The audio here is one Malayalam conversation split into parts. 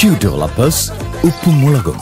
Q Developers ഉപ്പും മുളകും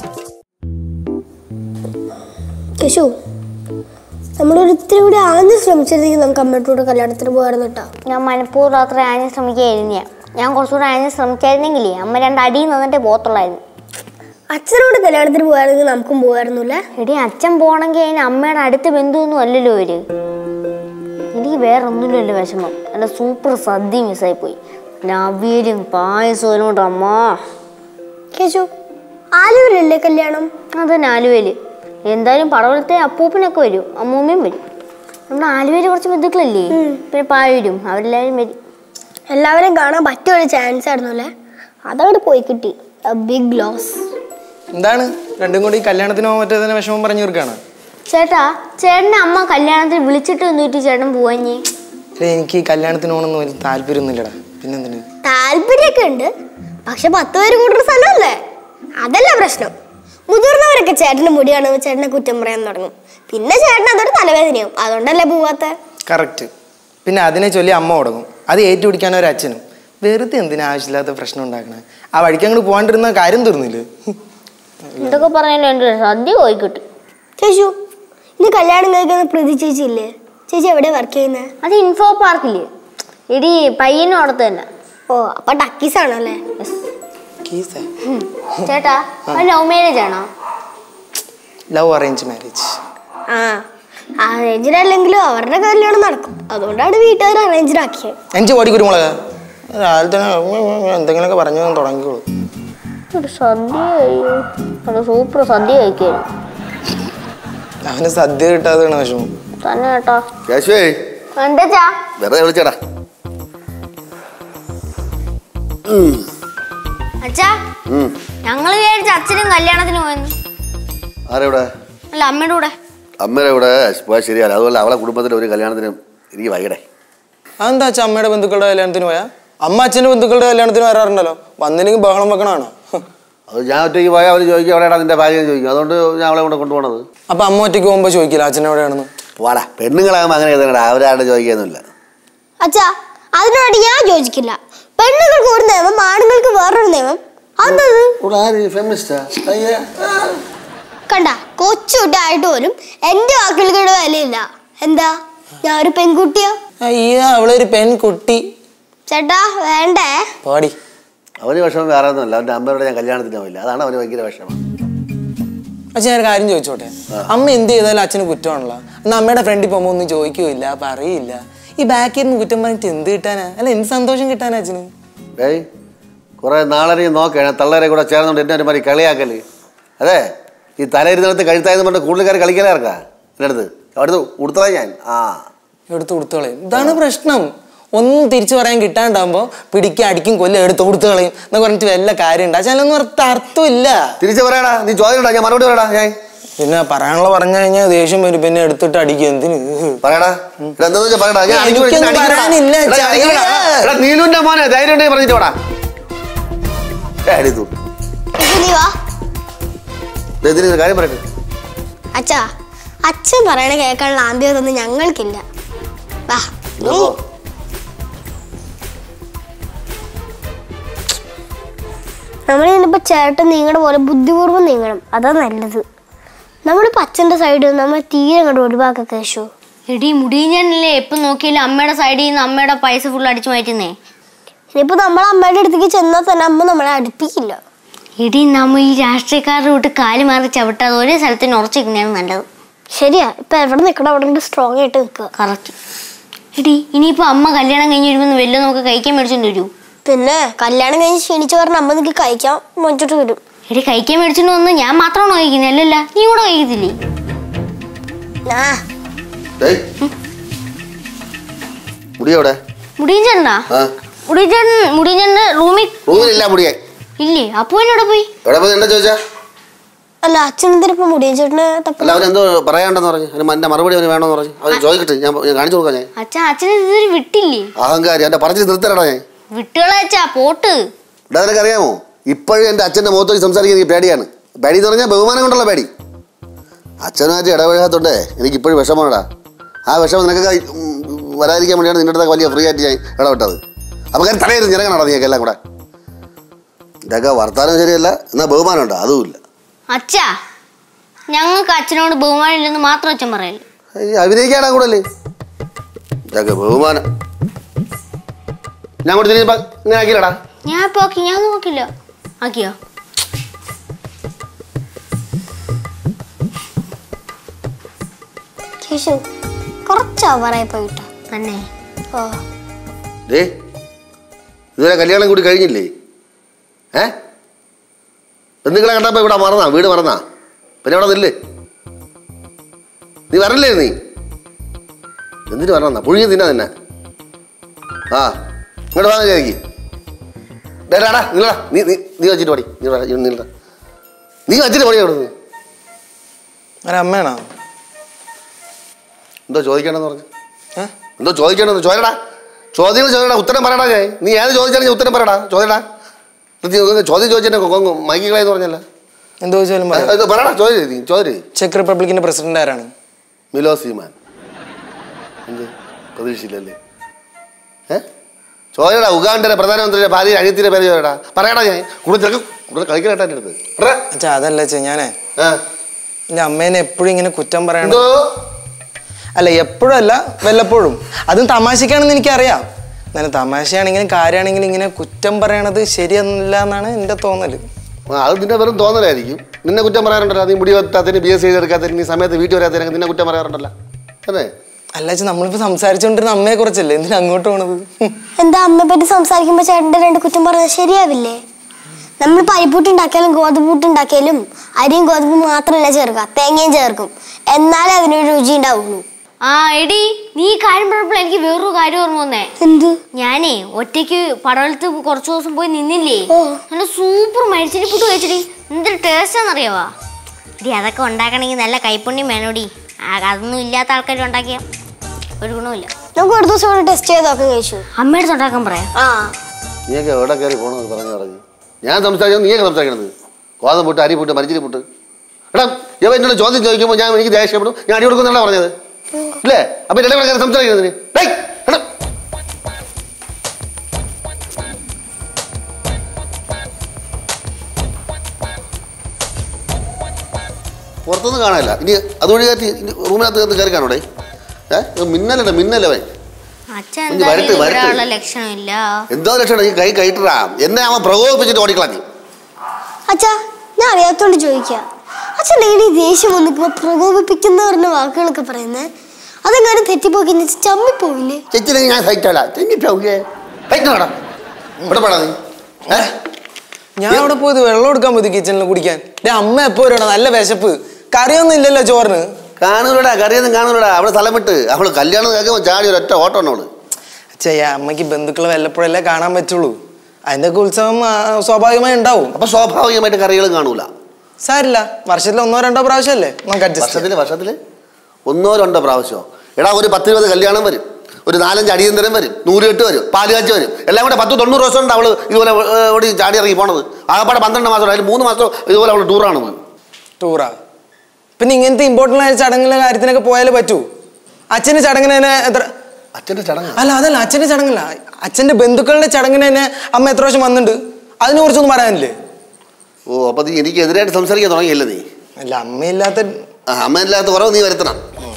കേശു നമ്മളൊരിത്തിരി കൂടി ആദ്യം ശ്രമിച്ചിരുന്നെങ്കിൽ നമുക്ക് അമ്മയുടെ കൂടെ കല്യാണത്തിന് പോകാറുണ്ട് കേട്ടോ ഞാൻ മനഃപൂർവ്വം അത്ര ആഞ്ഞ് ശ്രമിക്കായിരുന്നു ഞാൻ കുറച്ചുകൂടെ ആഞ്ഞ് ശ്രമിച്ചായിരുന്നെങ്കിലേ അമ്മ രണ്ട് അടി നിന്നിട്ടേ പോകത്തുള്ളായിരുന്നു അച്ഛനോട് കല്യാണത്തിന് പോകാണെങ്കിൽ നമുക്കും പോകാറുന്നില്ല എടി അച്ഛൻ പോണെങ്കിൽ അതിന് അമ്മയുടെ അടുത്ത ബന്ധുവൊന്നും അല്ലല്ലോ അവര് എനിക്ക് വേറെ ഒന്നുമില്ലല്ലോ വിഷമം നല്ല സൂപ്പർ സദ്യ മിസ്സായി പോയി നവിയലും പായസവും കൊണ്ട് അമ്മ കേശു ആലുവരല്ലേ കല്യാണം അത് ആലുവയില് എന്തായാലും പടവലത്തെ അപ്പൂപ്പനൊക്കെ വരും അമ്മൂമ്മയും വരും നമ്മുടെ ആലുവയില് കുറച്ച് ബന്ധുക്കളല്ലേ പിന്നെ പായൂരും അവരെല്ലാവരും വരും എല്ലാവരെയും കാണാൻ പറ്റിയ ഒരു ചാൻസ് ആയിരുന്നു അല്ലേ അതങ്ങോട്ട് പോയി കിട്ടി ബിഗ് ലോസ് എന്താണ് രണ്ടും കൂടി കല്യാണത്തിന് പോകാൻ പറ്റാത്തതിന് വിഷമം പറഞ്ഞു തീർക്കാണ് ചേട്ടാ ചേട്ടനെ അമ്മ കല്യാണത്തിന് വിളിച്ചിട്ട് എന്നിട്ട് ചേട്ടൻ പോവാഞ്ഞേ എനിക്ക് ഈ കല്യാണത്തിന് പോകണമെന്ന് ഒരു താല്പര്യമൊന്നുമില്ലടാ പിന്നെന്തിന് താല്പര്യമൊക്കെ ഉണ്ട് പക്ഷെ പത്ത് പേര് കൂടുന്ന സ്ഥലമല്ലേ അതല്ല പ്രശ്നം മുതിർന്നവരൊക്കെ ചേട്ടന്റെ മുടി കാണുമ്പോൾ ചേട്ടനെ കുറ്റം പറയാൻ തുടങ്ങും പിന്നെ ചേട്ടൻ അതൊരു തലവേദനയാവും അതുകൊണ്ടല്ലേ പോവാത്ത കറക്റ്റ് പിന്നെ അതിനെ ചൊല്ലി അമ്മ തുടങ്ങും അത് ഏറ്റുപിടിക്കാൻ ഒരു അച്ഛനും വെറുതെ എന്തിനാ ആവശ്യമില്ലാത്ത പ്രശ്നം ഉണ്ടാക്കണേ ആ വഴിക്ക് അങ്ങോട്ട് പോകാണ്ടിരുന്ന കാര്യം തീർന്നില്ലേ എന്തൊക്കെ പറഞ്ഞാലും എൻ്റെ സദ്യ പോയി കിട്ടി ചേച്ചു ഇനി കല്യാണം കഴിക്കുന്ന പ്രതി ചേച്ചി ഇല്ലേ ചേച്ചി എവിടെ വർക്ക് ചെയ്യുന്നത് അത് ഇൻഫോ പാർക്കില് എടി പയ്യനും അവിടത്ത് തന്നെ ഓ അപ്പൊ ടക്കീസ് ആണല്ലേ കീസേ ചേട്ടാ അത് ലവ് മാരേജ് ആണോ ലവ് അറേഞ്ച് മാരേജ് ആ അറേഞ്ച്ഡല്ലെങ്കിലും അവരുടെ കല്യാണം നടക്കും അതുകൊണ്ടാണ് വീട്ടുകാർ അറേഞ്ച്ഡ് ആക്കിയത് അഞ്ച് കോടി കുരുമുളക് രാവിലെ തന്നെ എന്തെങ്കിലുമൊക്കെ പറഞ്ഞു തുടങ്ങിക്കോളൂ ഒരു സദ്യ കഴിയോ അത് സൂപ്പർ സദ്യ കഴിക്കായിരുന്നു അവന് സദ്യ കിട്ടാത്തതാണ് വിഷമം തന്നെ കേട്ടോ കേശുവേ എന്താ ചാ വെറുതെ വിളിച്ചടാ അച്ഛാ ഞങ്ങൾ വിചാരിച്ച അച്ഛനും കല്യാണത്തിന് പോയെന്ന് ആരെവിടെ അല്ല അമ്മയുടെ കൂടെ അമ്മയുടെ ഇവിടെ പോയാൽ ശരിയല്ല അതുപോലെ അവളെ കുടുംബത്തിലെ ഒരു കല്യാണത്തിന് എനിക്ക് വൈകടേ അതെന്താ അച്ഛൻ അമ്മയുടെ ബന്ധുക്കളുടെ കല്യാണത്തിന് പോയാ അമ്മ അച്ഛൻ്റെ ബന്ധുക്കളുടെ കല്യാണത്തിന് വരാറുണ്ടല്ലോ വന്നില്ലെങ്കിൽ ബഹളം വെക്കണാണോ അത് ഞാൻ ഒറ്റയ്ക്ക് പോയാൽ അവർ ചോദിക്കും എവിടെയാണ് നിന്റെ ഭാര്യ എന്ന് ചോദിക്കും അതുകൊണ്ട് ഞാൻ അവളെ കൊണ്ട് കൊണ്ടുപോകണത് അപ്പൊ അമ്മ ഒറ്റയ്ക്ക് പോകുമ്പോ ചോദിക്കില്ല അച്ഛൻ എവിടെയാണെന്ന് വാടാ പെണ്ണുങ്ങളാകുമ്പോൾ അങ്ങനെ എഴുതണടാ അവരാരുടെ ചോദിക്കുകയൊന്നുമില്ല അച്ഛാ അതിനോട് ഞാൻ യോജിക്കില്ല പെണ്ണുങ്ങൾക്ക് ഒരു നിയമം ആണുങ്ങൾക്ക് വേറൊരു നിയമം അതത് ഫെമിനിസ്റ്റാ കണ്ട കൊച്ചുകുട്ടിയായിട്ട് പോലും എന്റെ വാക്കുകൾക്ക് വിലയില്ല എന്താ ഞാൻ ഒരു പെൺകുട്ടിയോ അയ്യോ അവളൊരു പെൺകുട്ടി ചേട്ടാ വേണ്ടേ പാടി അവന് വിഷമം വേറെ ഒന്നുമില്ല അവൻ്റെ അമ്മയോട് ഞാൻ കല്യാണത്തിന് പോയില്ല അതാണ് അവന് ഭയങ്കര വിഷമം അച്ഛൻ ഞാൻ ഒരു കാര്യം ചോദിച്ചോട്ടെ അമ്മ എന്ത് ചെയ്താലും അച്ഛന് കുറ്റമാണല്ലോ എന്നാ അമ്മയുടെ ഫ്രണ്ടിൽ പോകുമ്പോൾ ഒന്നും ചോദിക്കൂല പറയില്ല ഈ ബാക്കിൽ നിന്ന് കുറ്റം പറഞ്ഞിട്ട് എന്ത് കിട്ടാനാ അല്ല എന്ത് സന്തോഷം കിട്ടാനാ അച്ഛന് ഏയ് കുറേ നാളെ നീ നോക്കണേ തള്ളേരെ കൂടെ ചേർന്നുകൊണ്ട് എന്നെ ഒരു മാതിരി കളിയാക്കല് അതെ ഈ തലയിരുന്നിടത്ത് കഴുത്തായെന്ന് പറഞ്ഞിട്ട് കൂടുതൽക്കാർ കളിക്കലേ ഇറക്കാ എൻ്റെ അടുത്ത് അവിടുന്ന് കൊടുത്തതാ ഞാൻ ആ എടുത്ത് കൊടുത്തോളയും ഇതാണ് പ്രശ്നം ഒന്നും തിരിച്ചു പറയാൻ കിട്ടാണ്ടാകുമ്പോ പിടിക്കും അടിക്കും കൊല്ലം എടുത്ത് കൊടുത്തു കളയും എന്നൊക്കെ പറഞ്ഞിട്ട് വല്ല കാര്യമുണ്ട് അച്ഛനൊന്നും അർത്ഥ അർത്ഥമില്ല തിരിച്ചു പറയടാ നീ ചോദ്യം ഞാൻ മറുപടി പറയടാ ഞാൻ പിന്നെ പറയാനുള്ള പറഞ്ഞു കഴിഞ്ഞാൽ ദേഷ്യം വരും പിന്നെ എടുത്തിട്ട് അടിക്കും എന്തിന് പറയടാ എടാ, എന്താന്ന് വെച്ചാ പറയടാ ഞാൻ അടിച്ചു എനിക്കൊന്നും വിളിച്ചിട്ട് അടിക്കടാ. പറയാനില്ല, എടാ, ചായ. അടിക്കടാ. എടാ, നീലുവിന്റെ മോനെ ധൈര്യം ഉണ്ടെങ്കിൽ പറഞ്ഞിട്ട് വാടാ ഏ, അടി തൂ. ചേച്ചി, നീ വാ ദേ, ഇതിന് ഒരു കാര്യം പറയട്ടെ അച്ഛാ അച്ഛൻ പറയണ കേൾക്കാനുള്ള ആദ്യമൊന്നും ഞങ്ങൾക്കില്ല വാ ഇതോ. നീ നമ്മൾ ഇന്നിപ്പോ ചേട്ടൻ നീങ്ങണ പോലെ ബുദ്ധിപൂർവ്വം നീങ്ങണം അതാ നല്ലത് നമ്മളിപ്പോ അച്ഛന്റെ സൈഡ് നമ്മൾ തീരെ അങ്ങോട്ട് ഒഴിവാക്ക കേശു എടി മുടിയഞ്ഞല്ലേ എപ്പം നോക്കിയാലും അമ്മയുടെ സൈഡിൽ നിന്ന് അമ്മയുടെ പൈസ ഫുൾ അടിച്ചു മാറ്റുന്നേ ഇനിയിപ്പോ നമ്മൾ അമ്മയുടെ അടുത്തേക്ക് ചെന്നാൽ തന്നെ അമ്മ നമ്മളെ അടുപ്പിക്കില്ല എടി നമ്മ ഈ രാഷ്ട്രീയക്കാരുടെ വിട്ട് കാല് മാറി ചവിട്ടാതെ ഒരേ സ്ഥലത്തിന് ഉറച്ചിരിക്കുന്നതാണ് നല്ലത് ശരിയാ ഇപ്പൊ എവിടെ നിൽക്കണം അവിടെ സ്ട്രോങ് ആയിട്ട് നിൽക്കുക കറക്റ്റ് എടി ഇനിയിപ്പോ അമ്മ കല്യാണം കഴിഞ്ഞ് വരുമ്പോൾ വല്ലതും നമുക്ക് കഴിക്കാൻ മേടിച്ചോണ്ട് വരൂ പിന്നെ കല്യാണം കഴിഞ്ഞ് ക്ഷീണിച്ച് പറഞ്ഞ അമ്മ നിനക്ക് കഴിക്കാൻ മഞ്ചിട്ട് വരും എടി കഴിക്കാൻ മേടിച്ചോണ്ട് വന്ന് ഞാൻ മാത്രമാണോ കഴിക്കുന്നത് അല്ലല്ല നീ കൂടെ കഴിക്കത്തില്ലേ ആ ഏയ്. മുടി എവിടെ മുടിയൻ ചേട്ടനാ ആ മുടിയൻ ചേട്ടൻ മുടിയൻ ചേട്ടൻ്റെ റൂമിൽ റൂമിലില്ല മുടിയെ ഇല്ലേ അപ്പോ എന്നോട് പോയി എവിടെ പോയി എന്താ ചോദിച്ചാ അല്ല അച്ഛൻ എന്തിനിപ്പോ മുടിയൻ ചേട്ടന് തപ്പ അല്ല അവൻ എന്തോ പറയാണ്ടെന്ന് പറഞ്ഞു അതിന് എന്റെ മറുപടി അവന് വേണമെന്ന് പറഞ്ഞു അവൻ ചോദിക്കട്ടെ ഞാൻ ഞാൻ കാണിച്ചു കൊടുക്കാം ഞാൻ അച്ഛൻ അച്ഛനെ ഇതൊരു വിട്ടില്ലേ അഹങ്കാരി എന്റെ പറഞ്ഞു നിർത്തരടാ ഞാൻ വിട്ടുകള അച്ഛാ പോട്ട് ഇവിടെ നിനക്ക് അറിയാമോ ഇപ്പോഴും എൻ്റെ അച്ഛൻ്റെ മുഖത്ത് വെച്ച് സംസാരിക്കാൻ എനിക്ക് പേടിയാണ് പേടി എന്ന് പറഞ്ഞാൽ ബഹുമാനം കൊണ്ടുള്ള പേടി അച്ഛനുമായിട്ട് ഇടപഴകാത്തോണ്ടേ എനിക്ക് ഇപ്പോഴും വിഷമമാടാ ആ വിഷമം നിനക്ക് ഉം, വരാതിരിക്കാൻ വേണ്ടിയാണ് നിന്റെ അടുത്ത് വലിയ ഫ്രീ ആയിട്ട് ഞാൻ ഇടപെട്ടത് അപ്പോൾ കാര്യം തലയിൽ നിരങ്ങണടാ നീയൊക്കെ എല്ലാം കൂടെ ഇതൊക്കെ വർത്താനം ശരിയല്ല എന്നാൽ ബഹുമാനമുണ്ടോ അതുമില്ല അച്ഛാ ഞങ്ങൾക്ക് അച്ഛനോട് ബഹുമാനം ഇല്ലെന്ന് മാത്രം അച്ഛൻ പറയല്ലേ ഈ അഭിനയിക്കാനാ കൂടല്ലേ ഇതൊക്കെ ബഹുമാനം ഞാൻ അങ്ങോട്ട് തിരിഞ്ഞപ്പോ ഇങ്ങനെ ആക്കിയില്ലടാ ഞാൻ ഇപ്പൊ ഓക്കെ ഞാൻ നോക്കില്ല ആക്കിയോ കേശു കുറച്ച് ഓവറായി പോയിട്ടോ തന്നെ ഓ ദേ ഇതുവരെ കല്യാണം കൂടി കഴിഞ്ഞില്ലേ ഏ ബന്ധുക്കളെ കണ്ടപ്പോ ഇവിടെ മറന്നാ വീട് മറന്നാ പിന്നെ അവിടെ നില്ലേ നീ വരല്ലേ നീ എന്തിനു പറഞ്ഞാ പുഴുങ്ങി തിന്നാ നിന്നെ ആ ഇങ്ങോട്ട് വാങ്ങി ചേക്കി ഡേടാ നിങ്ങളാ നീ നീ നീ വച്ചിട്ട് പടി നീ വാ, നീ നിൽടാ. നീ വച്ചിട്ട് പടി അവിടെ നിന്ന് ഒരു അമ്മയാണോ എന്തോ ചോദിക്കണമെന്ന് പറഞ്ഞു ഏ? എന്തോ ചോദിക്കണമെന്ന് ചോദിക്കടാ ചോദ്യങ്ങൾ ചോദിക്കടാ ഉത്തരം പറയടാ ഞാൻ നീ ഏത് ചോദിച്ചാലും ഉത്തരം പറയടാ ചോദിക്കടാ ഇത് നീ ചോദ്യം ചോദിച്ചെന്നെ മൈക്കിളെന്ന് പറഞ്ഞല്ല എന്ത് ചോദിച്ചാലും പറയാം ഇത് പറയടാ ചോദ്യം നീ ചോദ്യം ചെക്ക് റിപ്പബ്ലിക്കിന്റെ പ്രസിഡന്റ് ആരാണ് മിലോ സീമാൻ എന്ത് പ്രതീക്ഷയില്ലല്ലേ ഏ ചോദിക്കടാ ഉഗാണ്ടയുടെ പ്രധാനമന്ത്രിയുടെ ഭാര്യ അനിയത്തിന്റെ പേര് ചോദിക്കടാ പറയടാ ഞാൻ കൂടുതൽ കൂടുതൽ കളിക്കലട്ടാ എൻ്റെ അടുത്ത് പറ. അച്ഛാ അതല്ല അച്ഛാ ഞാനേ ആ. എന്റെ അമ്മേനെ എപ്പോഴും ഇങ്ങനെ കുറ്റം പറയണം എന്തോ അല്ല എപ്പോഴും അല്ല വല്ലപ്പോഴും അതും തമാശക്കാണെന്ന് എനിക്കറിയാം എന്നാലും തമാശയാണെങ്കിലും കാര്യമാണെങ്കിലും ഇങ്ങനെ കുറ്റം പറയണത് ശരിയല്ല എന്നാണ് എൻ്റെ തോന്നല് ആ, അത് നിന്റെ വെറും തോന്നലായിരിക്കും നിന്നെ കുറ്റം പറയാറുണ്ടല്ലോ നീ മുടി വെത്താത്തതിന് ബി എസ് സി എടുക്കാത്തതിന് നീ സമയത്ത് വീട്ടിൽ വരാത്തതിനൊക്കെ നിന്നെ കുറ്റം പറയാറുണ്ടല്ലോ അതെ അല്ല അച്ഛൻ നമ്മളിപ്പോ സംസാരിച്ചുകൊണ്ടിരുന്ന അമ്മയെ കുറിച്ചല്ലേ എന്തിനാ അങ്ങോട്ട് പോണത് ഹും. എന്താ അമ്മയെ പറ്റി സംസാരിക്കുമ്പോൾ ചേട്ടൻ്റെ രണ്ട് കുറ്റം പറഞ്ഞാൽ ശരിയാവില്ലേ നമ്മൾ പരിപ്പൂട്ട് ഉണ്ടാക്കിയാലും ഗോതമ്പൂട്ട് ഉണ്ടാക്കിയാലും അരിയും ഗോതമ്പും മാത്രമല്ല ചേർക്കുക തേങ്ങയും ചേർക്കും എന്നാലേ അതിനൊരു രുചി ഉണ്ടാവുള്ളൂ ആ എടി നീ ഈ കാര്യം പറഞ്ഞപ്പോൾ എനിക്ക് വേറൊരു കാര്യം ഓർമ്മ വന്നേ എന്ത് ഞാനേ ഒറ്റയ്ക്ക് പടവലത്ത് കുറച്ച് ദിവസം പോയി നിന്നില്ലേ ഓ. നല്ല സൂപ്പർ മരിച്ചിട്ട് പുട്ട് കഴിച്ചിടി എന്തൊരു ടേസ്റ്റാന്നറിയാവാ ഇടി അതൊക്കെ ഉണ്ടാക്കണമെങ്കിൽ നല്ല കൈപ്പുണ്യം വേണോടി ആ, അതൊന്നും ഇല്ലാത്ത ആൾക്കാർ ഉണ്ടാക്കിയ ഒരു ഗുണമില്ല നമുക്ക് ഒരു ദിവസം ഇവിടെ ടെസ്റ്റ് ചെയ്ത് നോക്കാൻ കഴിച്ചു അമ്മയുടെ ഉണ്ടാക്കാൻ പറയാം ആ നീയൊക്കെ എവിടെ കയറി പോകണമെന്ന് പറഞ്ഞു പറഞ്ഞു ഞാൻ സംസാരിച്ചത് നീയൊക്കെ സംസാരിക്കണത് ഗോതമ്പ് പുട്ട് അരി പുട്ട് മരിച്ചിരി പുട്ട് എടാ ഇവ എന്നോട് ചോദ്യം ചോദിക്കുമ്പോൾ ഞാൻ എനിക്ക് ദേഷ്യപ്പെടും ഞാൻ അടി കൊടുക്കുന്നല്ല പറഞ്ഞത് ഇല്ലേ അപ്പൊ എന്റെ കയറി സംസാരിക്കുന്നതിന് ഡേയ്, എടാ. പുറത്തൊന്നും കാണാനില്ല ഇനി അതുവഴി കയറ്റി ഇനി റൂമിനകത്ത് കയറി കയറി കാണൂടെ ഏഹ് മിന്നലുണ്ട് മിന്നലവൻ അച്ഛൻ ഒന്ന് വരട്ടെ, എന്തായാലും വരട്ടെ. ഇവിടെയുള്ള ലക്ഷണമില്ല എന്തോ ലക്ഷണം ഈ കൈ കൈട്ടറാ എന്നെ അവൻ പ്രകോപിപ്പിച്ചിട്ട് ഓടിക്കളഞ്ഞു അച്ഛാ ഞാൻ അറിയാത്തോണ്ട് ചോദിക്കുക അച്ഛൻ ലേഡി ദേഷ്യം വന്നിക്കുമ്പോ പ്രകോപിപ്പിക്കുന്ന പറഞ്ഞ വാക്കുകളൊക്കെ പറയുന്നത് അതെങ്ങാനും തെറ്റിപ്പോക്കി ചമ്മിപ്പോവില്ലേ ചെച്ചില്ലെങ്കിൽ ഞാൻ സഹിച്ചോളാം ചെന്നിട്ടേ സഹിച്ചോടാ ഇവിടെ പാടാ നീ ഏ? ഞാൻ അവിടെ പോയത് വെള്ളം എടുക്കാൻ പോയി കിച്ചണിൽ കുടിക്കാൻ എന്റെ അമ്മ എപ്പോ വരണം നല്ല വിശപ്പ് കറിയൊന്നും ഇല്ലല്ലോ ചോറിന് കാണൂലടാ കറിയൊന്നും കാണൂലടാ അവിടെ സ്ഥലം വിട്ട് അവള് കല്യാണം കേൾക്കുമ്പോൾ ചാടി ഒരൊറ്റ ഓട്ടമാണ് അവള് ചെയ്യാ അമ്മയ്ക്ക് ബന്ധുക്കളെ വല്ലപ്പോഴല്ലേ കാണാൻ പറ്റുള്ളൂ അതിന്റെ ഒക്കെ ഉത്സവം ആ, സ്വാഭാവികമായി ഉണ്ടാവും അപ്പൊ സ്വാഭാവികമായിട്ട് കറികളും കാണൂല സാരില്ല വർഷത്തിൽ ഒന്നോ രണ്ടോ പ്രാവശ്യമല്ലേ നമുക്ക് അഡ്ജസ്റ്റ് വർഷത്തില് വർഷത്തില് ഒന്നോ രണ്ടോ പ്രാവശ്യമോ എടാ ഒരു പത്ത് ഇരുപത് കല്യാണം വരും ഒരു നാലഞ്ച് അടിയന്തരം വരും നൂറുകെട്ട് വരും പാലുകാച്ച് വരും എല്ലാം കൂടെ പത്ത് തൊണ്ണൂറ് ദിവസം ഉണ്ട് അവള് ഇതുപോലെ ഏ, ഓടി ചാടി ഇറങ്ങി പോണത് ആകപ്പാടെ പന്ത്രണ്ട് മാസം അതിൽ മൂന്ന് മാസം ഇതുപോലെ അവള് ടൂറാണ് പോയി ടൂറാ പിന്നെ ഇങ്ങനത്തെ ഇമ്പോർട്ടൻ്റ് ആയ ചടങ്ങിലെ കാര്യത്തിനൊക്കെ പോയാലേ പറ്റൂ അച്ഛന്റെ ചടങ്ങിന് തന്നെ എത്ര അച്ഛൻ്റെ ചടങ്ങ് അല്ല അതല്ല അച്ഛന്റെ ചടങ്ങല്ല അച്ഛന്റെ ബന്ധുക്കളുടെ ചടങ്ങിന് തന്നെ അമ്മ എത്ര പ്രാവശ്യം വന്നിട്ടുണ്ട് അതിനെ കുറിച്ചൊന്നും പറയാനില്ലേ ഓ അപ്പൊ നീ എനിക്ക് എതിരായിട്ട് സംസാരിക്കാൻ തുടങ്ങിയല്ലേ നീ അല്ല അമ്മയില്ലാത്ത ആ അമ്മയില്ലാത്ത കുറവ് നീ വരുത്തണം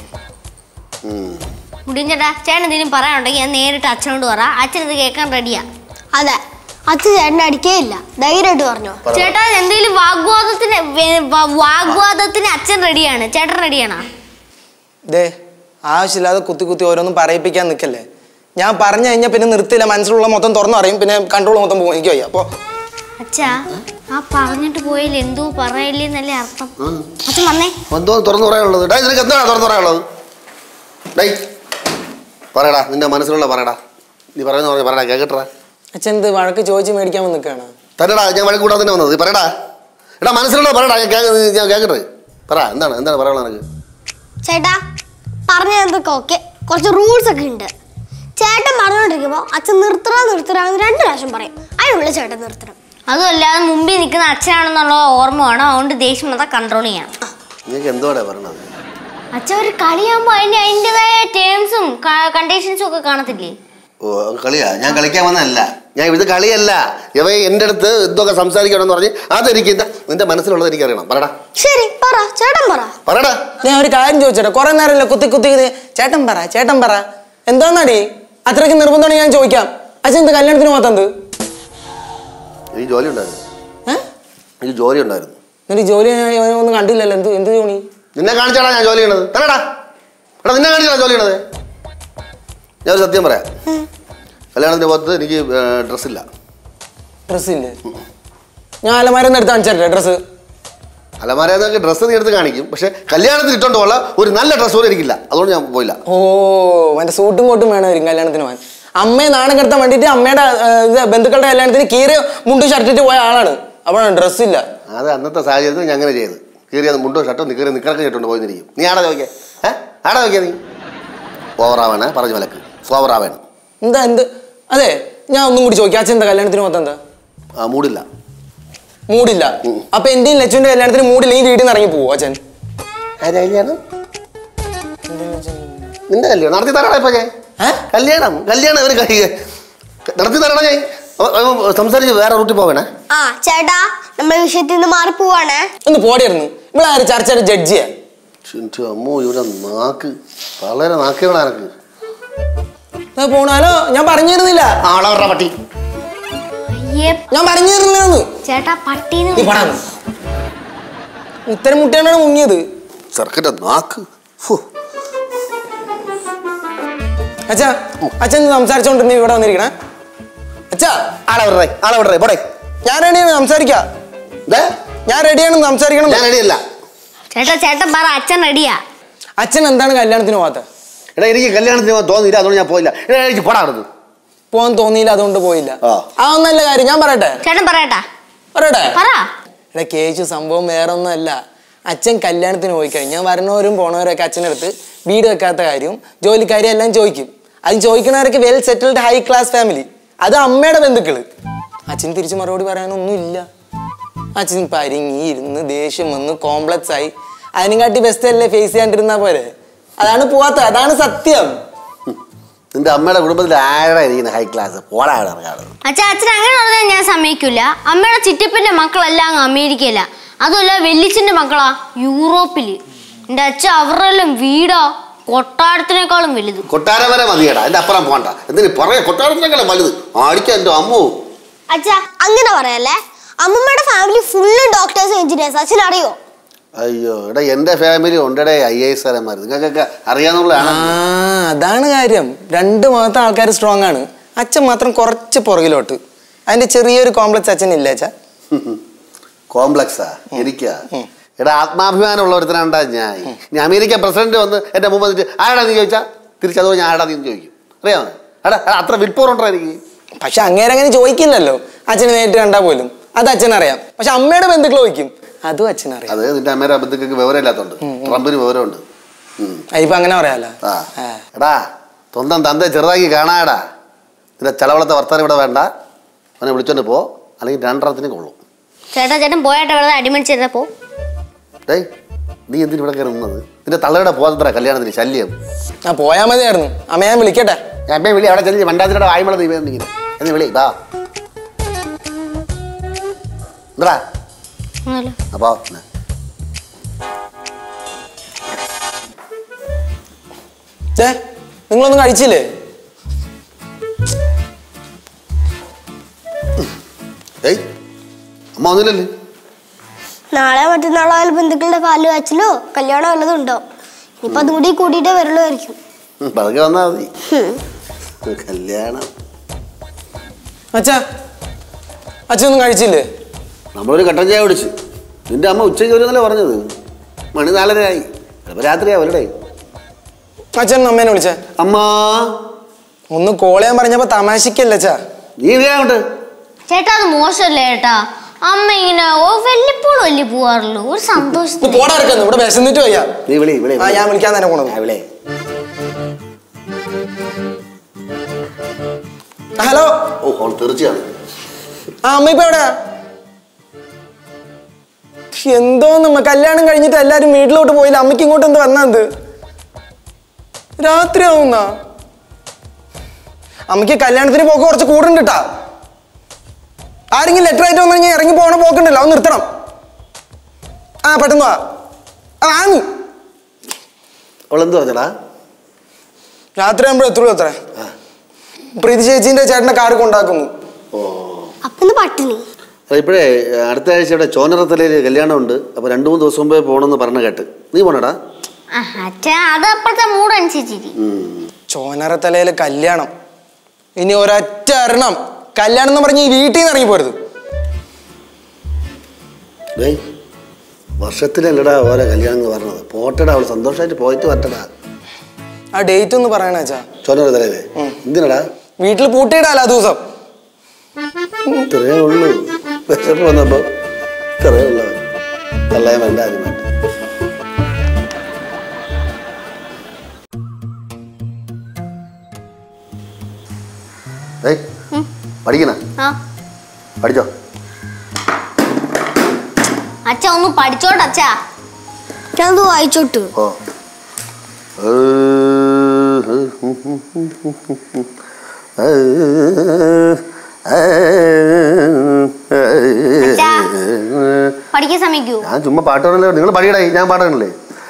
മുടിഞ്ഞേട്ടാ ചേട്ടൻ എന്തെങ്കിലും പറയാനുണ്ടെങ്കിൽ ഞാൻ നേരിട്ട് അച്ഛനോട് പറ അച്ഛൻ ഇത് കേൾക്കാൻ റെഡിയാ അതെ അച്ഛൻ ചേട്ടനെ അടിക്കേ ഇല്ല ധൈര്യമായിട്ട് പറഞ്ഞോ ചേട്ടാ എന്തെങ്കിലും വാഗ്വാദത്തിന് വേ- വ- വാഗ്വാദത്തിന് അച്ഛൻ റെഡിയാണ് ചേട്ടൻ റെഡിയാണോ ദേ ആവശ്യമില്ലാതെ കുത്തി കുത്തി ഓരോന്നും പറയിപ്പിക്കാൻ നിൽക്കല്ലേ ഞാൻ പറഞ്ഞു കഴിഞ്ഞാൽ പിന്നെ നിർത്തില്ല മനസ്സിലുള്ള മൊത്തം തുറന്നു അറിയും പിന്നെ കൺട്രോൾ മൊത്തം പോകും എനിക്ക് വയ്യ അപ്പോൾ അച്ഛാ ആ പറഞ്ഞിട്ട് പോയാൽ എന്തോ പറയില്ലേ എന്നല്ലേ അർത്ഥം അച്ഛൻ വന്നേ എന്തോ തുറന്നു പറയാനുള്ളത് ഡേ നിനക്ക് എന്താണ് തുറന്നു പറയാനുള്ളത് ഡേ പറയടാ നിന്റെ മനസ്സിലുള്ള പറയടാ നീ പറയുന്ന പറഞ്ഞ പറയടാ കേക്കട്ടാ അച്ഛൻ ഇത് വഴക്ക് ചോദിച്ച് മേടിക്കാൻ വന്ന് നിൽക്കുകയാണ് തന്നെടാ ഞാൻ വഴക്ക് കൂടാതെ തന്നെ വന്നത് നീ പറയടാ എടാ മനസ്സിലുള്ള പറയടാ ഞാൻ കേക്ക് ഞാൻ കേക്കട്ടെ പറ എന്താണ് എന്താണ് പറയാനുള്ളത് നിനക്ക് ചേട്ടാ പറഞ്ഞ എന്തൊക്കെ ഓക്കെ കുറച്ച് റൂൾസ് ഒക്കെ ഉണ്ട് ചേട്ടൻ പറഞ്ഞുകൊണ്ടിരിക്കുമ്പോൾ അച്ഛൻ നിർത്തറ നിർത്തറ എന്ന് രണ്ട് പ്രാവശ്യം പറയും അതിനുള്ള ചേട്ടൻ നിർത്തണം അതുമല്ലാതെ മുമ്പിൽ നിൽക്കുന്ന അച്ഛനാണെന്നുള്ള ഓർമ്മ വേണം അതുകൊണ്ട് ദേഷ്യം മൊത്തം കൺട്രോൾ ചെയ്യണം നിനക്ക് എന്തോടാ പറയണത് അച്ഛൻ ഒരു കളിയാകുമ്പോൾ അതിന് അതിൻ്റെതായ ടേംസും കണ്ടീഷൻസും ഒക്കെ കാണത്തില്ലേ ഓ കളിയാ ഞാൻ കളിക്കാൻ വന്നതല്ല ഞാൻ ഇത് കളിയല്ല ഇവ എൻ്റെ അടുത്ത് എന്തൊക്കെ സംസാരിക്കണമെന്ന് പറഞ്ഞ് അതെനിക്ക് എന്താ നിന്റെ മനസ്സിലുള്ളത് എനിക്ക് അറിയണം പറടാ ശരി പറ ചേട്ടൻ പറ പറടാ ഞാൻ ഒരു കാര്യം ചോദിച്ചോട്ടെ കുറെ നേരമല്ലേ കുത്തി കുത്തി ഇത് ചേട്ടൻ പറ ചേട്ടൻ പറ എന്താന്നടി അത്രയ്ക്ക് നിർബന്ധമാണ് ഞാൻ ചോദിക്കാം അച്ഛൻ എന്ത് കല്യാണത്തിന് പോകത്തത് എനിക്ക് ജോലി ഉണ്ടായിരുന്നു ഏഹ് എനിക്ക് ജോലി ഉണ്ടായിരുന്നു എന്നിട്ട് ജോലി ഞാൻ ഇവനെ ഒന്നും കണ്ടില്ലല്ലോ എന്ത് എന്ത് ജോണി നിന്നെ കാണിച്ചാടാ ഞാൻ ജോലി ചെയ്യണത് തരടാ എടാ നിന്നെ കാണിച്ചാടാ ജോലി ചെയ്യണത് ഞാൻ ഒരു സത്യം പറയാം കല്യാണത്തിന് പുറത്ത് എനിക്ക് ഡ്രസ്സില്ല ഡ്രസ്സില്ലേ ഞാൻ അലമാരെന്ന് എടുത്ത് കാണിച്ചേ ഡ്രസ്സ് അലമാരന്നൊക്കെ ഡ്രസ്സ് നീ എടുത്ത് കാണിക്കും പക്ഷെ കല്യാണത്തിന് ഇട്ടോണ്ട് പോകാൻ ഒരു നല്ല ഡ്രസ്സ് പോലും എനിക്കില്ല അതുകൊണ്ട് ഞാൻ പോയില്ല ഓ മറ്റേ സൂട്ടും കോട്ടും വേണമായിരിക്കും കല്യാണത്തിന് പോകാൻ അമ്മയെ നാണം കെടുത്താൻ വേണ്ടിയിട്ട് അമ്മയുടെ ആ, ഇത് ബന്ധുക്കളുടെ കല്യാണത്തിന് കീറിയ മുണ്ടും ഷർട്ടിട്ട് പോയ ആളാണ് അപ്പോഴാണ് ഡ്രസ്സില്ല അത് അന്നത്തെ സാഹചര്യത്തിൽ ഞാൻ അങ്ങനെ ചെയ്ത് കീറിയത് മുണ്ടോ ഷർട്ടോ നിക്കറി നിക്കറൊക്കെ ഇട്ടുകൊണ്ട് പോയിരിക്കും നീ ആടാ ചോദിക്കേ ഏ ആടാ ചോദിക്കാ നീ ഓവറാവണേ പറഞ്ഞു വിലക്ക് ഓവറാവേണം എന്താ എന്ത് അതെ ഞാൻ ഒന്നും കൂടി ചോദിക്കാം അച്ഛൻ എന്താ കല്യാണത്തിന് മൊത്തം എന്താ ആ മൂടില്ല മൂടില്ല അപ്പൊ എന്റെയും ലച്ചുവിന്റെ കല്യാണത്തിന് മൂടില്ല ഈ വീട്ടിൽ നിന്ന് ഇറങ്ങി പോവോ അച്ഛൻ ആരാ കല്യാണം നിന്റെ കല്യാണം നടത്തി തരണേ ഇപ്പൊ ഞാൻ ഏ? കല്യാണം കല്യാണം ഒരു കഴി- നടത്തി തരണ ഞാൻ അവ- അവ സംസാരിച്ച് വേറെ റൂട്ടിൽ പോകണേ ആ ചേട്ടാ നമ്മൾ വിഷയത്തിൽ നിന്ന് മാറി പോവാണേ ഒന്ന് പോടിയായിരുന്നു ഇവിടെ ആര് ചർച്ചയുടെ ജഡ്ജിയാ ചിന്തു അമ്മോ ഇവിടെ നാക്ക് വളരെ നാക്കുകളാ എനക്ക് ദാ പോണാലോ ഞാൻ പറഞ്ഞിരുന്നില്ല ആളവരുടെ പട്ടി അയ്യേ ഞാൻ പറഞ്ഞിരുന്നില്ലെന്ന് ചേട്ടാ പട്ടീന്ന് നീ പടാന്ന് ഇത്തരം മുട്ടയാണ് മുങ്ങിയത് ചെറുക്കൻ്റെ നാക്ക് ഫു. അച്ഛാ അച്ഛൻ സംസാരിച്ചോണ്ടിരുന്ന ഇവിടെ വന്നിരിക്കണേ അച്ഛാ ആളെ വിടറേ ആളെ വിടറേ പോടെ ഞാൻ റെഡിയാണ് സംസാരിക്കാം ദേ, ഞാൻ റെഡിയാണ് സംസാരിക്കണം ഞാൻ റെഡിയല്ല ചേട്ടാ ചേട്ടൻ പറ അച്ഛൻ റെഡിയാ അച്ഛൻ എന്താണ് കല്യാണത്തിന് പോകാത്തത് എടാ എനിക്ക് കല്യാണത്തിന് പോകാൻ തോന്നിയില്ല അതുകൊണ്ട് ഞാൻ പോയില്ല എടാ എനിക്ക് പോടാ അടുത്ത് പോകാൻ തോന്നിയില്ല അതുകൊണ്ട് പോയില്ല ആ. ആ നല്ല കാര്യം ഞാൻ പറയട്ടെ ചേട്ടൻ പറയട്ടാ പറയട്ടെ പറ എടാ കേച്ചു സംഭവം വേറെ ഒന്നുമല്ല അച്ഛൻ കല്യാണത്തിന് പോയി കഴിഞ്ഞാൽ വരണവരും പോണവരൊക്കെ അച്ഛനടുത്ത് വീട് വെക്കാത്ത കാര്യവും ജോലിക്കാരും എല്ലാം ചോദിക്കും അത് ചോദിക്കണവരൊക്കെ well settled high class family അത് അമ്മയുടെ ബന്ധുക്കള് അച്ഛൻ തിരിച്ചു മറുപടി പറയാനൊന്നുമില്ല അച്ഛൻ പരിങ്ങി ഇരുന്ന് ദേഷ്യം വന്ന് കോംപ്ലക്സ് ആയി അതിനെക്കാട്ടി ബെസ്റ്റ് അല്ലേ ഫേസ് ചെയ്യാണ്ടിരുന്നാ പോരെ അതാണ് പോവാത്ത അതാണ് സത്യം നിന്റെ അമ്മയുടെ കുടുംബത്തിൽ ആരാ ഇരിക്കുന്നത് ഹൈ ക്ലാസ് പോടാ അവിടെ ഇറങ്ങാതെ അച്ഛാ അച്ഛൻ അങ്ങനെ പറഞ്ഞാൽ ഞാൻ സമ്മതിക്കില്ല അമ്മയുടെ ചിറ്റപ്പന്റെ മക്കളെല്ലാം അങ്ങ് അമേരിക്കയില അതുമല്ല വെല്ലിച്ചിന്റെ മക്കളാ യൂറോപ്പില് എന്റെ അച്ഛൻ അവരുടെ എല്ലാം വീടാ കൊട്ടാരത്തിനേക്കാളും വലുത് കൊട്ടാരം വരെ മതിയടാ എന്റെ അപ്പുറം പോണ്ട എന്തിനു പറയാ കൊട്ടാരത്തിനേക്കാളും വലുത് ആടിക്കാൻ എന്റെ അമ്മു അച്ഛാ അങ്ങനെ പറയല്ലേ അമ്മമ്മയുടെ ഫാമിലി ഫുള്ള് ഡോക്ടേഴ്സ് എഞ്ചിനീയേഴ്സ് അച്ഛൻ അറിയോ അയ്യോ എടാ എന്റെ ഫാമിലി ഉണ്ടടേ ഐ എ എസ് ആരന്മാർ നിങ്ങൾക്കൊക്കെ അറിയാന്നുള്ളതാണ് ആ അതാണ് കാര്യം രണ്ട് ഭാഗത്തെ ആൾക്കാർ സ്ട്രോങ് ആണ് അച്ഛൻ മാത്രം കുറച്ച് പുറകിലോട്ട് അതിന്റെ ചെറിയൊരു കോംപ്ലക്സ് അച്ഛൻ ഇല്ല അച്ഛാ കോംപ്ലക്സാ എനിക്കാ എടാ ആത്മാഭിമാനം ഉള്ള ഒരുത്തനാണ്ടാ ഞാൻ ഇനി അമേരിക്ക പ്രസിഡന്റ് വന്ന് എന്റെ മുമ്പ് വന്നിട്ട് ആടാ നീ ചോദിച്ചാ തിരിച്ചതുപോലെ ഞാൻ ആടാ നീ എന്ന് ചോദിക്കും അറിയാമോ എടാ എടാ, അത്ര വിൽപ്പോറുണ്ടോ എനിക്ക് പക്ഷെ അങ്ങേരെ അങ്ങനെ ചോദിക്കില്ലല്ലോ അച്ഛനെ നേരിട്ട് കണ്ടാൽ പോലും അത് അച്ഛനറിയാം പക്ഷെ അമ്മയുടെ ബന്ധുക്കൾ ചോദിക്കും അതും അച്ഛനറിയാം അത് നിന്റെ അമ്മയുടെ ബന്ധുക്കൾക്ക് വിവരമില്ലാത്തോണ്ട് ട്രംപിന് വിവരമുണ്ട് ഉം. ഇപ്പൊ അങ്ങനെ പറയാലോ ആ ആ. എടാ സ്വന്തം തന്തെ ചെറുതാക്കി കാണാടാ നിന്റെ ചലവളത്തെ വർത്താനം ഇവിടെ വേണ്ട അവനെ വിളിച്ചോണ്ട് പോ അല്ലെങ്കിൽ രണ്ടെണ്ണത്തിന് കൊള്ളും ചേട്ടാ ചേട്ടൻ പോയാട്ടെ വെറുതെ അടിമടിച്ചിരുന്നപ്പോ ഡേയ് നീ എന്തിനു ഇവിടെ കയറി നിന്നത് നിന്റെ തള്ളയുടെ പോകാത്ര കല്യാണത്തിന് ശല്യം ആ പോയാ മതിയായിരുന്നു അമ്മ ഞാൻ വിളിക്കട്ടെ ഞാൻ അമ്മയെ വിളി അവിടെ ചെല്ലി മണ്ടാത്തിയുടെ വായ്മള നീ വേണ്ടിങ്ങനെ എന്ന് വിളി ബാ എന്താ ആണല്ലോ. അപ്പോ ചേ നിങ്ങളൊന്നും കഴിച്ചില്ലേ ഏയ് അമ്മ ഒന്നുമില്ലല്ലേ നാളെ മറ്റന്നാളോ അയാൾ ബന്ധുക്കളുടെ പാല് കാച്ചിലോ കല്യാണം വല്ലതും ഉണ്ടോ ഇനിയിപ്പോ അതും കൂടി കൂട്ടിയിട്ടേ വരുള്ളൂമായിരിക്കും ഉം, പതുക്കെ വന്നാ മതി കല്യാണം അച്ഛാ അച്ഛനൊന്നും കഴിച്ചില്ലേ നമ്മളൊരു കട്ടൻ ചായ കുടിച്ചു നിന്റെ അമ്മ ഉച്ചയ്ക്ക് വരുന്നല്ലേ പറഞ്ഞത് മണി നാലരയായി ചിലപ്പോൾ രാത്രിയാ അവരുടെ അച്ഛൻ അമ്മേനെ വിളിച്ചേ അമ്മ ഒന്ന് കോൾ ചെയ്യാൻ പറഞ്ഞപ്പോ തമാശക്കല്ല അച്ഛാ നീ ഇങ്ങോട്ട് ചേട്ടാ അത് മോശമല്ലേ ചേട്ടാ അമ്മ ഇങ്ങനെ ഓ വല്യപ്പോഴും വലിയ പോവാറുള്ളൂ ഒരു ഒന്ന് സന്തോഷത്തിന് പോടാ ഇറക്കുന്നു ഇവിടെ വിശന്നിട്ട് വയ്യ നീ വിളി വിളി ആ ഞാൻ വിളിക്കാൻ തന്നെ പോണത് ആ, വിളി ഹലോ ഓ അവൾ തീർച്ചയാണ് ആ അമ്മ ഇപ്പൊ എവിടെയാ എന്തോ നമ്മ കല്യാണം കഴിഞ്ഞിട്ട് എല്ലാരും വീട്ടിലോട്ട് പോയില്ല അമ്മയ്ക്ക് ഇങ്ങോട്ട് എന്ത് വന്നത് രാത്രി ആവുന്ന അമ്മയ്ക്ക് കല്യാണത്തിന് പോക്ക് കുറച്ച് കൂടുണ്ട് കേട്ടാ ആരെങ്കിലും ലെറ്റർ ആയിട്ട് വന്നു കഴിഞ്ഞാൽ ഇറങ്ങി പോകണ പോക്കണ്ടല്ലോ അത് നിർത്തണം ആ പെട്ടെന്ന് വാ ആ ആന്ന് അവൾ എന്ത് പറഞ്ഞടാ രാത്രി ആകുമ്പോൾ എത്രയോ എത്ര പ്രീതി ചേച്ചീൻ്റെ ചേട്ടനെ കാറ് കൊണ്ടാക്കുന്നു അപ്പന്ന് പട്ടിണി അല്ല, ഇപ്പോഴേ അടുത്ത ആഴ്ച ഇവിടെ ചോനറത്തലയിൽ കല്യാണമുണ്ട് അപ്പോൾ രണ്ട് മൂന്ന് ദിവസം മുമ്പേ പോകണമെന്ന് പറഞ്ഞ കേട്ട് നീ പോണടാ ആ അച്ഛാ അത് അപ്പോഴത്തെ മൂഡ് അനുസരിച്ചിരിക്കും ചോനറത്തലയിൽ കല്യാണം ഇനി ഒരൊറ്റ എണ്ണം കല്യാണം എന്ന് പറഞ്ഞ് ഈ വീട്ടിൽ നിന്ന് ഇറങ്ങി പോരുത് ഡേയ് വർഷത്തിലല്ലടാ ഓരോ കല്യാണം എന്ന് പറഞ്ഞത് പോട്ടടാ അവൾ സന്തോഷമായിട്ട് പോയിട്ട് വരട്ടടാ ആ ഡേറ്റ് ഒന്ന് പറയണ വെച്ചാ ചോനറത്തലയിലെ എന്തിനടാ വീട്ടിൽ പൂട്ടിയിടാലോ ആ ദിവസം ഇത്രയേ ഉള്ളൂ വിശപ്പ് വന്നപ്പോൾ ഇത്രയേ ഉള്ളൂ തള്ളയാൻ വേണ്ട ആദ്യം വേണ്ട ഏയ് പഠിക്കണ ആ പഠിച്ചോ അച്ഛ ഒന്ന് പഠിച്ചോട്ടെ അച്ഛാ ഞാനത് വായിച്ചോട്ടു ഓ അച്ഛാ. പഠിക്കാൻ സമ്മതിക്കൂ ഞാൻ ചുമ്മാ പാട്ട് പറഞ്ഞല്ലോ നിങ്ങൾ പഠിക്കടായി ഞാൻ പാടാനല്ലേ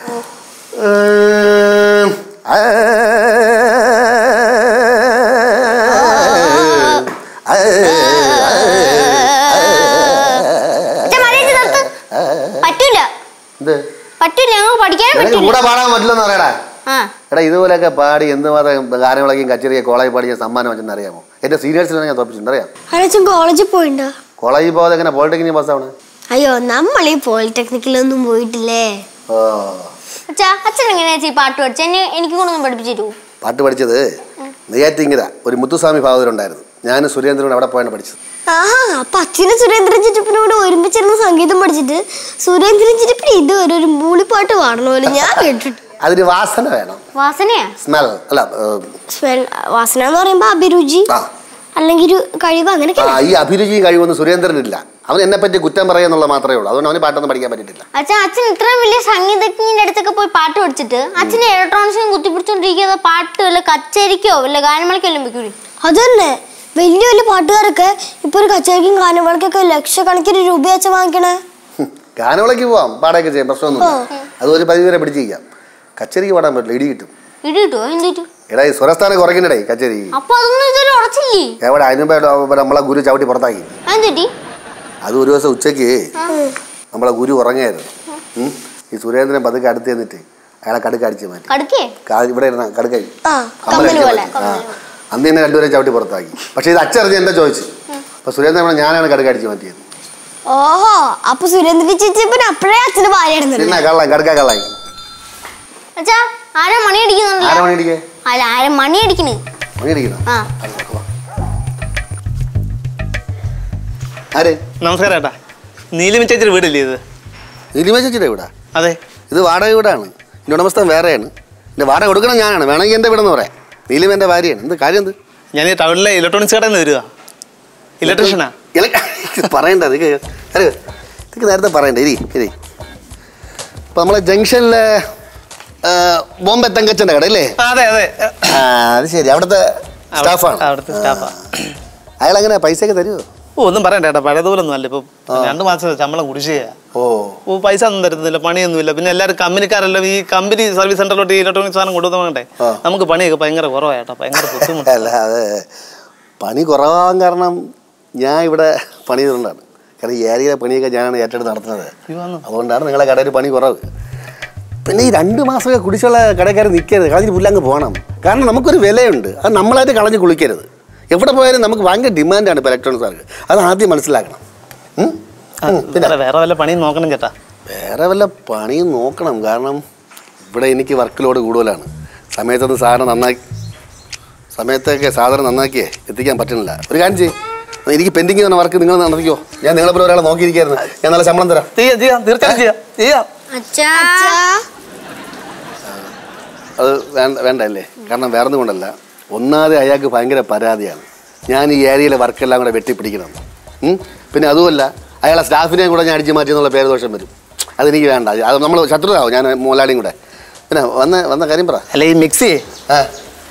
അച്ഛാ മര്യാദ നിർത്ത് പറ്റൂല എന്ത് പറ്റൂല ഞങ്ങൾക്ക് പഠിക്കാനും എനിക്ക് പറ്റൂല കൂടെ പാടാൻ പറ്റില്ലെന്ന് പറയടാ ആ എടാ ഇതുപോലെയൊക്കെ പാടി എന്തുമാത്രം ഗാനങ്ങളൊക്കെയും കച്ചേരിയൊക്കെ കോളേജിൽ പാടി ഞാൻ സമ്മാനം വെച്ചെന്ന് അറിയാമോ എന്റെ സീനിയേഴ്സിനെ ഞാൻ തോപ്പിച്ചിട്ടുണ്ട് അറിയാം അച്ഛൻ കോളേജിൽ പോയിണ്ടോ കോളേജിൽ പോകാതെ എങ്ങനെ പോളിടെക്നിക് പാസ്സാവണേ അയ്യോ നമ്മൾ ഈ പോളിടെക്നിക്കിലൊന്നും പോയിട്ടില്ലേ ഓ അച്ഛാ അച്ഛൻ എങ്ങനെയാ ചേച്ചി പാട്ട് പഠിച്ച എന്നെ എനിക്ക് കൂടെ ഒന്ന് പഠിപ്പിച്ചു തരൂ പാട്ട് പഠിച്ചത് നെയ്യാറ്റിങ്കര ഒരു മുത്തുസ്വാമി ഭാഗവതരുണ്ടായിരുന്നു ഞാനും സുരേന്ദ്രനും അവിടെ പോയാണ് പഠിച്ചത് ആഹാ അപ്പൊ അച്ഛനും സുരേന്ദ്രൻ ചിറ്റപ്പനോട് ഒരുമിച്ചിരുന്ന് സംഗീതം പഠിച്ചിട്ട് സുരേന്ദ്രൻ ചിറ്റപ്പൻ ഇതുവരെ ഒരു മൂളിപ്പാട്ട് പാടണമല്ലോ ഞാൻ കേട്ടിട്ട് അതിന് വാസന വേണം വാസനയാ സ്മെൽ അല്ല ഏർ, സ്മെൽ വാസന എന്ന് പറയുമ്പോ അഭിരുചി ആ അല്ലെങ്കിൽ ഒരു കഴിവ് അങ്ങനെയൊക്കെ ആ ഈ അഭിരുചിയും കഴിവൊന്നും സുരേന്ദ്രനില്ല അവൻ എന്നെ പറ്റി കുറ്റം പറയാന്നുള്ള മാത്രമേ ഉള്ളൂ അതുകൊണ്ട് അവന് പാട്ടൊന്നും പഠിക്കാൻ പറ്റിയിട്ടില്ല അച്ഛൻ അച്ഛൻ ഇത്രയും വലിയ സംഗീതജ്ഞന്റെ അടുത്തൊക്കെ പോയി പാട്ട് പഠിച്ചിട്ട് അച്ഛന് ഇലക്ട്രോണിക്സും കുത്തിപ്പിടിച്ചോണ്ടിരിക്കാതെ പാട്ട് വല്ല കച്ചേരിക്കോ വല്ല ഗാനമേളക്കോ എല്ലാം വെക്കൂടി അതന്നെ വലിയ വലിയ പാട്ടുകാരൊക്കെ ഇപ്പൊ ഒരു കച്ചേരിക്കും ഗാനമേളക്കൊക്കെ ലക്ഷക്കണക്കിന് രൂപ വെച്ച വാങ്ങിക്കണേ ഹും, ഗാനമേളയ്ക്ക് പോവാം പാടൊക്കെ ചെയ്യാം പ്രശ്നമൊന്നുമില്ല അത് ഒരു പരിധി വരെ പിടിച്ചിരിക്കാം കച്ചേരിക്ക് പാടാൻ പറ്റില്ല ഇടി കിട്ടും ഇടി കിട്ടുമോ എന്തിട്ടു എടാ ഈ സ്വരസ്ഥാനം കുറയ്ക്കണ്ടേ കച്ചേരി അപ്പൊ അതൊന്നും ഇതുവരെ ഉറച്ചില്ലേ എവിടെ അതിന് മുമ്പേ ഇവിടെ നമ്മളെ ഗുരു ചവിട്ടി പുറത്താക്കി എന്തിട്ടി അത് ഒരു ദിവസം ഉച്ചയ്ക്ക് നമ്മളെ ഗുരു ഉറങ്ങായിരുന്നു ഉം. ഈ സുരേന്ദ്രൻ പതുക്കെ അടുത്ത് ചെന്നിട്ട് അയാളെ കടുക്ക അടിച്ച് മാറ്റി കടുക്കേ കാ- ഇവിടെ ഇരുന്ന കടുക്കായി ആ കമ്മല് പോലെ, അന്ന് തന്നെ രണ്ടുപേരെ ചവിട്ടി പുറത്താക്കി പക്ഷെ ഇത് അച്ചറിഞ്ഞ് എന്താ ചോദിച്ചു അപ്പൊ സുരേന്ദ്രൻ പറഞ്ഞു, ഞാനാണ് കടുക്ക അടിച്ച് മാറ്റിയത് ഓഹോ അപ്പൊ സുരേന്ദ്രൻ ചിറ്റപ്പൻ അപ്പഴേ അച്ഛന് ഭാര്യയായിരുന്നല്ലേ പിന്നെ കള്ളായി കടുക്ക കള്ളായി അച്ഛാ ആരാ മണി അടിക്കുന്നുണ്ടല്ലോ ആരാ മണി അടിക്കേ അല്ല ആരാ മണി അടിക്കണ് മണി അടിക്കണോ ആ ആര് നമസ്കാരം ഏട്ടാ നീലിമ ചേച്ചിയുടെ വീടില്ലേ ഇത് നീലിമ ചേച്ചിയുടെ വീടാ അതെ ഇത് വാടക വീടാണ് ഇതിന്റെ ഉടമസ്ഥൻ വേറെയാണ് ഇതിന്റെ വാടക കൊടുക്കണം ഞാനാണ് വേണമെങ്കിൽ എൻ്റെ വീടെന്ന് പറയാം നീലിമ എൻ്റെ ഭാര്യയാണ് എന്ത് കാര്യം എന്ത് ഞാൻ ഈ ടൗണിലെ ഇലക്ട്രോണിക്സ് കടയിൽ നിന്ന് വരിക ഇലക്ട്രീഷ്യനാ ഇല- ഇത് പറയണ്ട ഇത് കേ- അറിയോ ഇതൊക്കെ നേരത്തെ പറയണ്ട ഇരി ഇരി ഇപ്പൊ നമ്മളെ ജംഗ്ഷനിലെ ബോംബെ തങ്കച്ചൻ്റെ കട അല്ലേ ആ, അതെ അതെ ആ അത് ശരി അവിടുത്തെ സ്റ്റാഫാണ് അവിടുത്തെ സ്റ്റാഫാ അയാൾ അങ്ങനെ പൈസയൊക്കെ തരുമോ ഓ ഒന്നും പറയണ്ട ഏട്ടാ പഴയതുപോലൊന്നും അല്ല ഇപ്പൊ രണ്ട് മാസം ശമ്പളം കുടിശ്ശിക ഓ ഓ പൈസ ഒന്നും തരുന്നില്ല പണിയൊന്നുമില്ല പിന്നെ എല്ലാവരും കമ്പനിക്കാരെല്ലാം ഈ കമ്പനി സർവീസ് സെന്ററിലോട്ട് ഈ ഇലക്ട്രോണിക് സാധനം കൊണ്ടുവന്നേ ആ. നമുക്ക് പണിയൊക്കെ ഭയങ്കര കുറവായിട്ടാ ഭയങ്കര ബുദ്ധിമുട്ടല്ല അല്ല അത് പണി കുറവാകാൻ കാരണം ഞാൻ ഇവിടെ പണി ചെയ്തുകൊണ്ടാണ് കാരണം ഈ ഏരിയയിലെ പണിയൊക്കെ ഞാനാണ് ഏറ്റെടുത്ത് നടത്തുന്നത് ആന്നോ? അതുകൊണ്ടാണ് നിങ്ങളെ കടയിൽ പണി കുറവ് പിന്നെ ഈ രണ്ട് മാസമൊക്കെ കുടിച്ചുള്ള കടക്കാർ നിൽക്കരുത് കളഞ്ഞിട്ട് പുല്ലങ്ങ് പോകണം കാരണം നമുക്കൊരു വിലയുണ്ട് അത് നമ്മളായിട്ട് കളഞ്ഞ് കുളിക്കരുത് എവിടെ പോയാലും നമുക്ക് ഭയങ്കര ഡിമാൻഡാണ് ഇപ്പോൾ ഇലക്ട്രോണിക്സുകാർക്ക് അത് ആദ്യം മനസ്സിലാക്കണം ഉം? ഉം, പിന്നെ അല്ല, വേറെ വല്ല പണിയും നോക്കണം ചേട്ടാ വേറെ വല്ല പണിയും നോക്കണം കാരണം ഇവിടെ എനിക്ക് വർക്ക് ലോഡ് കൂടുതലാണ് സമയത്തൊന്നും സാധനം നന്നാക്കി സമയത്തൊക്കെ സാധനം നന്നാക്കിയേ എത്തിക്കാൻ പറ്റുന്നില്ല ഒരു കാര്യം ചെയ്യും എനിക്ക് പെൻഡിങ് വന്ന വർക്ക് നിങ്ങൾ നടത്തിക്കോ ഞാൻ നിങ്ങളെ ഒരാളെ നോക്കിയിരിക്കായിരുന്നു ഞാൻ നല്ല ശമ്പളം തരാം ചെയ്യാം ചെയ്യാം തീർച്ചയായും ചെയ്യാം ചെയ്യാം അച്ഛാ അത് വേണ്ട വേണ്ട അല്ലേ കാരണം വേറെ ഒന്നും കൊണ്ടല്ല ഒന്നാതെ അയാൾക്ക് ഭയങ്കര പരാതിയാണ് ഞാൻ ഈ ഏരിയയിലെ വർക്കെല്ലാം കൂടെ വെട്ടിപ്പിടിക്കണം ഉം? പിന്നെ അതുമല്ല അയാളെ സ്റ്റാഫിനെയും കൂടെ ഞാൻ അടിച്ചു മാറ്റി എന്നുള്ള പേര് ദോഷം വരും അതെനിക്ക് വേണ്ട അത് നമ്മൾ ശത്രുതാവും ഞാൻ മോലാളിയും കൂടെ പിന്നെ വന്ന വന്ന കാര്യം പറ അല്ല ഈ മിക്സി ആ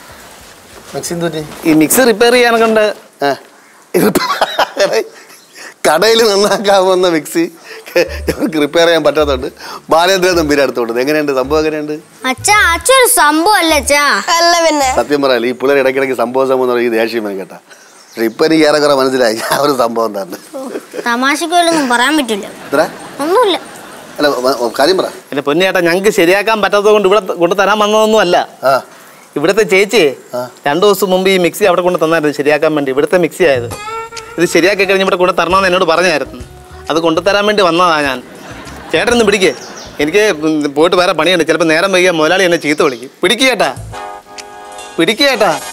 മിക്സി എന്ത് പറ്റി ഈ മിക്സി റിപ്പയർ ചെയ്യാനെ കൊണ്ട് ആ ഇത് കടയിൽ നന്നാക്കാവുന്ന മിക്സി ഞങ്ങൾക്ക് റിപ്പയർ ചെയ്യാൻ പറ്റാത്തതുകൊണ്ട് ബാലേന്ദ്രൻ തമ്പീരെ അടുത്തോണ്ട് എങ്ങനെയുണ്ട് സംഭവം എങ്ങനെയുണ്ട് അച്ഛാ അച്ഛൻ ഒരു സംഭവം അല്ല അച്ഛാ അല്ല പിന്നെ സത്യം പറയാലോ ഈ പിള്ളേർ ഇടയ്ക്കിടയ്ക്ക് സംഭവം സംഭവം എന്ന് പറയും ദേഷ്യം വേണം കേട്ടാ പക്ഷെ ഇപ്പൊ എനിക്ക് ഏറെക്കുറെ മനസ്സിലായി ആ ഒരു സംഭവം തന്നെ തമാശക്ക് വല്ലതൊന്നും പറയാൻ പറ്റില്ല എത്ര ഒന്നുമില്ല അല്ല വ- വ- കാര്യം പറ എന്റെ പൊന്നേട്ടാ ഞങ്ങൾക്ക് ശരിയാക്കാൻ പറ്റാത്തത് കൊണ്ട് ഇവിടെ കൊണ്ട് തരാൻ വന്നതൊന്നും അല്ല ആ ഇവിടുത്തെ ചേച്ചി ആ. രണ്ടു ദിവസം മുമ്പ് ഈ മിക്സി അവിടെ കൊണ്ട് തന്നായിരുന്നു ശരിയാക്കാൻ വേണ്ടി ഇവിടുത്തെ മിക്സി ആയത് ഇത് ശരിയാക്കി കഴിഞ്ഞ് ഇവിടെ കൊണ്ട് തരണമെന്ന് എന്നോട് പറഞ്ഞായിരുന്നു അത് കൊണ്ടുതരാൻ വേണ്ടി വന്നതാ ഞാൻ ചേട്ടനൊന്ന് പിടിക്കേ എനിക്ക് പോയിട്ട് വേറെ പണിയുണ്ട് ചിലപ്പോൾ നേരം വൈകിയാൽ മുതലാളി എന്നെ ചീത്ത വിളിക്കും പിടിക്കേട്ടാ പിടിക്കേട്ടാ